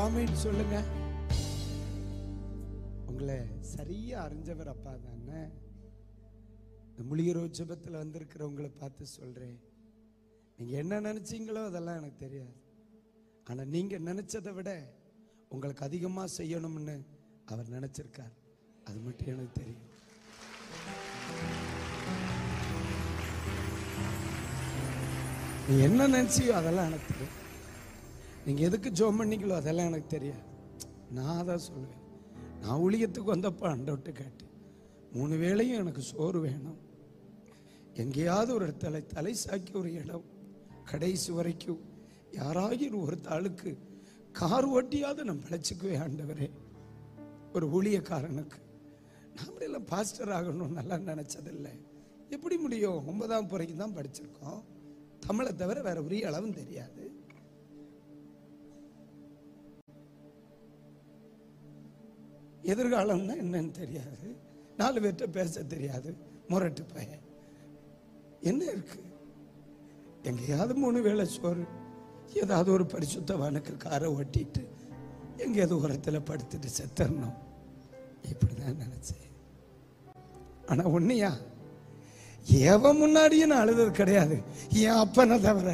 ஆமென் சொல்லுங்க உங்களை சரியா அறிஞ்சவர் அப்பா தானே இந்த முழிகிற ஜெபத்தில் வந்திருக்கிறவங்களை பார்த்து சொல்றேன் நீங்க என்ன நினைச்சீங்களோ அதெல்லாம் எனக்கு தெரியாது ஆனா நீங்க நினைச்சதை விட உங்களுக்கு அதிகமா செய்யணும்னு அவர் நினைச்சிருக்கார் அது மட்டும் எனக்கு தெரியும் நீ என்ன நினைச்சியோ அதெல்லாம் எனக்கு தெரியும் நீங்க எதுக்கு ஜோம் பண்ணீங்களோ அதெல்லாம் எனக்கு தெரியாது நான் தான் சொல்லுவேன் நான் ஊழியத்துக்கு வந்தப்போ அண்டவிட்டு கேட்டு மூணு வேளையும் எனக்கு சோறு வேணும் எங்கேயாவது ஒரு இடத்துல தலை சாக்கி ஒரு இடம் கடைசி வரைக்கும் யாராகிலும் ஒரு தாளுக்கு கார் ஓட்டியாவது நான் பிழைச்சிக்குவேன் ஆண்டவரே ஒரு ஊழியக்காரனுக்கு நாம எல்லாம் பாஸ்டர் ஆகணும்னு நல்லா நினைச்சதில்லை எப்படி முடியும் ஒன்பதாம் பிறகு தான் படிச்சிருக்கோம் தமிழை தவிர வேற உரிய அளவும் தெரியாது எதிர்காலம்னா என்னன்னு தெரியாது நாலு பேர்கிட்ட பேச தெரியாது முரட்டு பையன் என்ன இருக்கு எங்கேயாவது மூணு வேளை சோறு ஏதாவது ஒரு பரிசுத்தவானுக்கு காரை ஓட்டிட்டு எங்கேயாவது உரத்தில் படுத்துட்டு செத்தரணும் இப்படிதான் நினைச்சேன் ஆனா உன்னையா எவன் முன்னாடியும் நான் அழுதது கிடையாது என் அப்பனை தவிர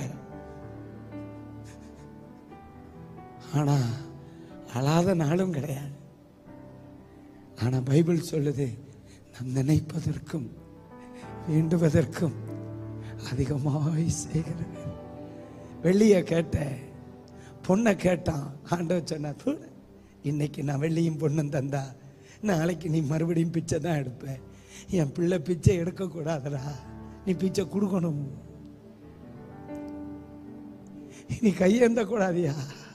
ஆனா அழாத நாளும் கிடையாது ஆனா பைபிள் சொல்லுது நாம் நினைப்பதற்கும் வேண்டுவதற்கும் அதிகமாய் செய்கிறவர் வெள்ளிய கேட்டேன் பொண்ணை கேட்டான் ஆண்டவர் சொன்னா "தூ, இன்னைக்கு நான் வெள்ளியும் பொண்ணும் தந்தா நாளைக்கு நீ மறுபடியும் பிச்சை தான் எடுப்ப என் பிள்ளை பிச்சை எடுக்கக்கூடாதுடா நீ பிச்சை கொடுக்கணும் நீ கையேந்த கூடாதியா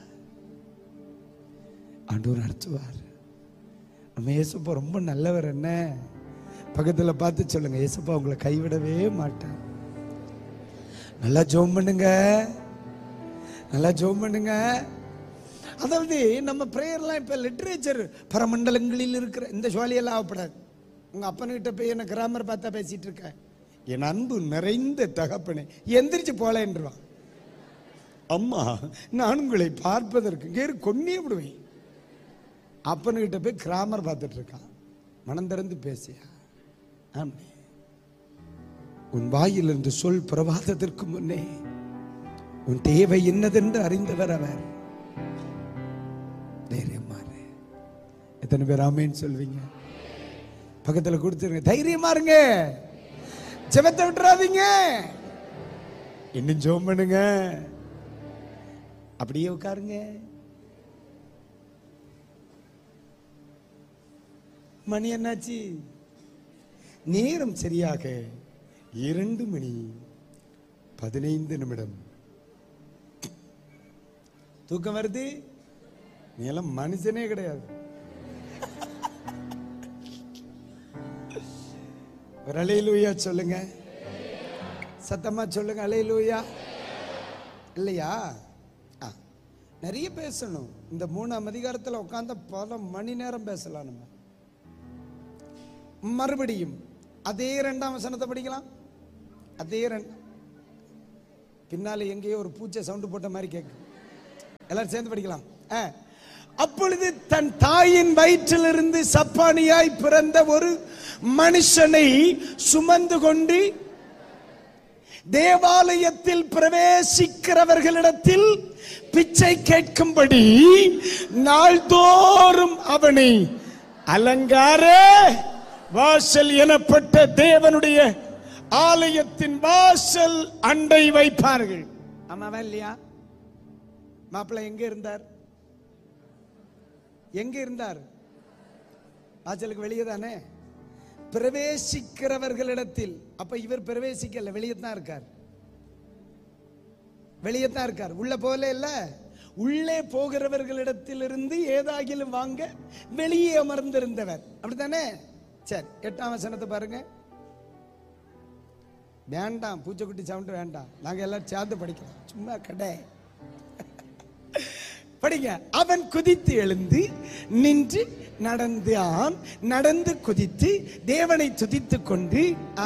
ஆண்டவர் நடத்துவார் நம்ம ஏசப்பா ரொம்ப நல்லவர் என்ன பக்கத்துல பார்த்து சொல்லுங்க ஏசப்பா உங்களை கைவிடவே மாட்டேன் நல்லா ஜோம் பண்ணுங்க நல்லா ஜோம் பண்ணுங்க அதாவது நம்ம ப்ரேயர்லாம் இப்போ லிட்ரேச்சர் பரமண்டலங்களில் இருக்கிற இந்த சுவாலியெல்லாம் ஆகப்படாது உங்க அப்பனுக்கிட்ட போய் என்ன கிராமர் பார்த்தா பேசிட்டு இருக்க என் அன்பு நிறைந்த தகப்பனே எந்திரிச்சு போலேன்றான் அம்மா நான் உங்களை பார்ப்பதற்கு கேறு கொன்னே விடுவேன் அப்பனுக்கிட்ட போய் கிராமர் பார்த்துட்டு இருக்கான் மனம் திறந்து பேசியா ஆமே உன் வாயிலிருந்து சொல் பிரவாதத்திற்கு முன்னே உன் தேவை என்னதென்று அறிந்தவர் அவர் தைரியமா இரு. எத்தனை பேர் ஆமேன்னு சொல்வீங்க பக்கத்துல கொடுத்துருங்க தைரியமா இருங்க ஜெபத்தை விட்டுறாதீங்க இன்னும் ஜோம் பண்ணுங்க அப்படியே உட்காருங்க மணி என்னாச்சு நேரம் சரியாக இரண்டு மணி பதினைந்து நிமிடம் தூக்கம் வருது நீ எல்லாம் மனுஷனே கிடையாது ஒரு அலையிலூயா சொல்லுங்க சத்தமா சொல்லுங்க அலையிலூயா இல்லையா ஆ, நிறைய பேசணும் இந்த மூணாம் அதிகாரத்தில் உட்கார்ந்த பல மணி நேரம் பேசலாம் நம்ம மறுபடியும் அதே ரெண்டாம் வசனத்தை படிக்கலாம் அதே ரெண்டு பின்னால எங்கேயோ ஒரு பூச்சை சவுண்டு போட்ட மாதிரி கேட்கும் எல்லாரும் சேர்ந்து படிக்கலாம் ஆ. அப்பொழுது தன் தாயின் வயிற்றிலிருந்து சப்பானியாய் பிறந்த ஒரு மனுஷனை சுமந்து கொண்டு தேவாலயத்தில் பிரவேசிக்கிறவர்களிடத்தில் பிச்சை கேட்கும்படி நாள்தோறும் அவனை அலங்கார வாசல் எனப்பட்ட தேவனுடைய ஆலயத்தின் வாசல் அண்டை வைப்பார்கள் ஆமாவா இல்லையா மாப்பிள்ளை எங்க இருந்தார் எங்க இருந்தார் வாசலுக்கு வெளியே தானே பிரவேசிக்கிறவர்களிடத்தில் அப்ப இவர் பிரவேசிக்கல வெளியே தான் இருக்கார் வெளியே தான் இருக்கார் உள்ள போல இல்ல உள்ளே போகிறவர்களிடத்திலிருந்து ஏதாகிலும் வாங்க வெளியே அமர்ந்திருந்தவர் அப்படித்தானே சரி எட்டாம் வசனத்தை பாருங்க வேண்டாம் பூச்சைக்குட்டி சவுண்ட் வேண்டாம் நாங்க எல்லாரும் சேர்ந்து படிக்கலாம் சும்மா கடை படிங்க அவன் குதித்து எழுந்து நின்று நடந்தான் நடந்து குதித்து தேவனை துதித்து கொண்டு ஆ,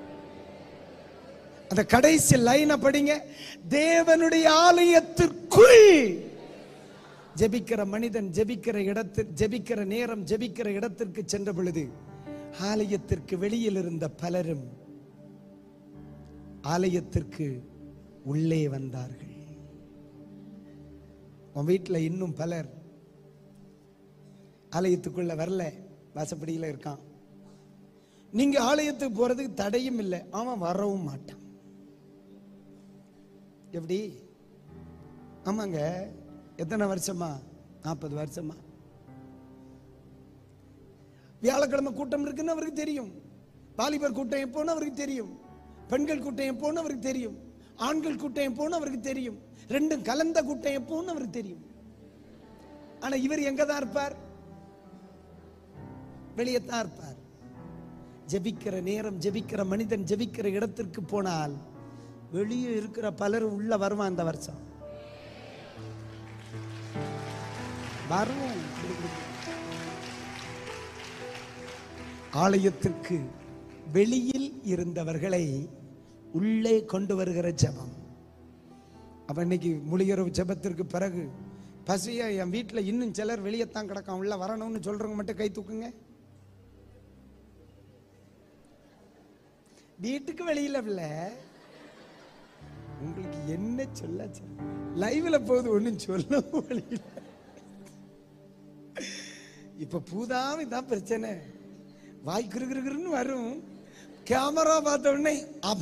அந்த கடைசி லைனை படிங்க தேவனுடைய ஆலயத்திற்குள் ஜெபிக்கிற மனிதன் ஜெபிக்கிற இடத்தில் ஜெபிக்கிற நேரம் ஜெபிக்கிற இடத்திற்கு சென்ற பொழுது ஆலயத்திற்கு வெளியில் இருந்த பலரும் ஆலயத்திற்கு உள்ளே வந்தார்கள் உன் வீட்டில் இன்னும் பலர் ஆலயத்துக்குள்ள வரல வாசப்படியில் இருக்கான் நீங்க ஆலயத்துக்கு போறதுக்கு தடையும் இல்லை அவன் வரவும் மாட்டான் எப்படி ஆமாங்க எத்தனை வருஷமா நாற்பது வருஷமா வியாழக்கிழமை கூட்டம் இருக்குன்னு அவருக்கு தெரியும் வாலிபர் கூட்டம் எப்போன்னு அவருக்கு தெரியும் பெண்கள் கூட்டம் எப்போன்னு அவருக்கு தெரியும் ஆண்கள் கூட்டம் எப்போன்னு அவருக்கு தெரியும் ரெண்டும் கலந்த கூட்டம் எப்போன்னு அவருக்கு தெரியும் ஆனா இவர் எங்க தான் இருப்பார் வெளியே தான் இருப்பார் ஜெபிக்கிற நேரம் ஜெபிக்கிற மனிதன் ஜெபிக்கிற இடத்திற்கு போனால் வெளியே இருக்கிற பலரும் உள்ள வருவான் அந்த வருஷம் வரும் ஆலயத்திற்கு வெளியில் இருந்தவர்களை உள்ளே கொண்டு வருகிற ஜெபம் அப்ப இன்னைக்கு முழியரவு ஜெபத்திற்கு பிறகு பசியா என் வீட்டில் இன்னும் சிலர் வெளியே தான் கிடக்கான் உள்ள வரணும்னு சொல்றவங்க மட்டும் கை தூக்குங்க வீட்டுக்கு வெளியில இல்ல உங்களுக்கு என்ன சொல்ல லைவ்ல போகுது ஒண்ணும் சொல்ல வழியில இப்ப பூதாவி தான் பிரச்சனை வாய் கிருகிருன்னு வரும் கேமரா பார்த்த உடனே அப்.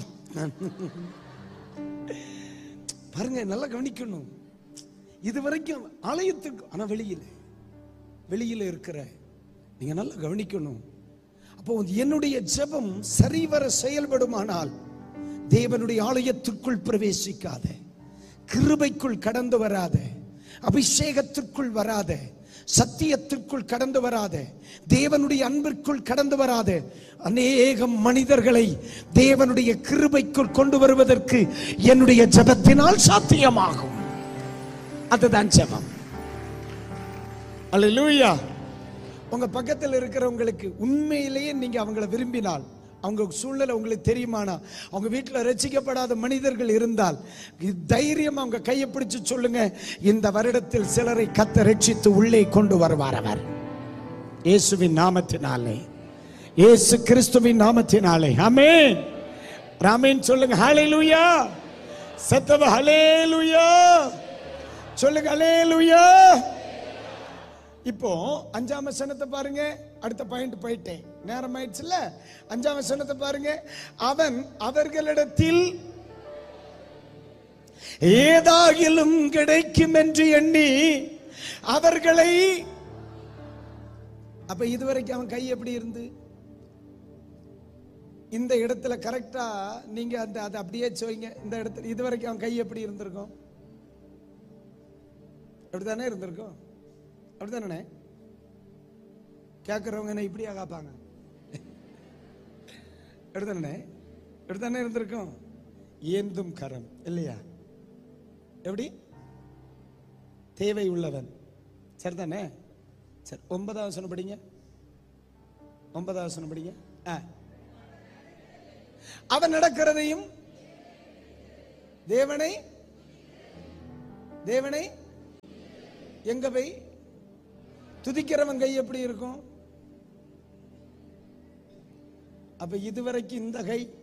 பாருங்க நல்லா கவனிக்கணும் இது வரைக்கும் ஆலயத்துக்கு ஆனா வெளியில வெளியில இருக்கிற நீங்க நல்லா கவனிக்கணும் அப்போ என்னுடைய ஜெபம் சரிவர செயல்படுமானால் தேவனுடைய ஆலயத்திற்குள் பிரவேசிக்காத கிருபைக்குள் கடந்து வராத அபிஷேகத்திற்குள் வராத சத்தியத்திற்குள் கடந்து வராத தேவனுடைய அன்பிற்குள் கடந்து வராத அநேகம் மனிதர்களை தேவனுடைய கிருபைக்குள் கொண்டு வருவதற்கு என்னுடைய ஜெபத்தினால் சாத்தியமாகும் அதுதான் ஜெபம் அல்லேலூயா உங்க பக்கத்தில் இருக்கிறவங்களுக்கு உண்மையிலேயே நீங்க அவங்கள விரும்பினால் அவங்க சூழ்நிலை உங்களுக்கு தெரியுமானா அவங்க வீட்டில் ரசிக்கப்படாத மனிதர்கள் இருந்தால் இது தைரியம் அவங்க கையை பிடிச்சு சொல்லுங்க இந்த வருடத்தில் சிலரை கத்த ரட்சித்து உள்ளே கொண்டு வருவார் அவர் இயேசுவின் நாமத்தினாலே இயேசு கிறிஸ்துவின் நாமத்தினாலே ஆமென் ராமேன் சொல்லுங்க ஹalleluya சத்தவ ஹalleluya சொல்லுங்க ஹalleluya இப்போ அஞ்சாம் வசனத்தை பாருங்க அடுத்த பாயிண்ட் போயிட்டேன் நேரம் ஆயிடுச்சுல்ல அஞ்சாம் வசனத்தை பாருங்க அவன் அவர்களிடத்தில் ஏதாகிலும் கிடைக்கும் என்று எண்ணி அவர்களை அப்ப இதுவரைக்கும் அவன் கை எப்படி இருந்து இந்த இடத்துல கரெக்டா நீங்க அந்த அதை அப்படியே சொல்லுங்க இந்த இடத்துல இதுவரைக்கும் அவன் கை எப்படி இருந்திருக்கும் அப்படித்தானே இருந்திருக்கும் அப்படித்தானே கேட்குறவங்க என்ன இப்படியா காப்பாங்க எடுத்தானே எடுத்தானே இருந்திருக்கும் ஏந்தும் கரம் இல்லையா எப்படி தேவை உள்ளவன் சரிதானே சரி ஒன்பதாவது வசனம் படிங்க ஒன்பதாவது வசனம் படிங்க ஆ அவன் நடக்கிறதையும் தேவனை தேவனை எங்க போய் துதிக்கிறவன் கை எப்படி இருக்கும் அப்ப இதுவரைக்கும் இந்த கை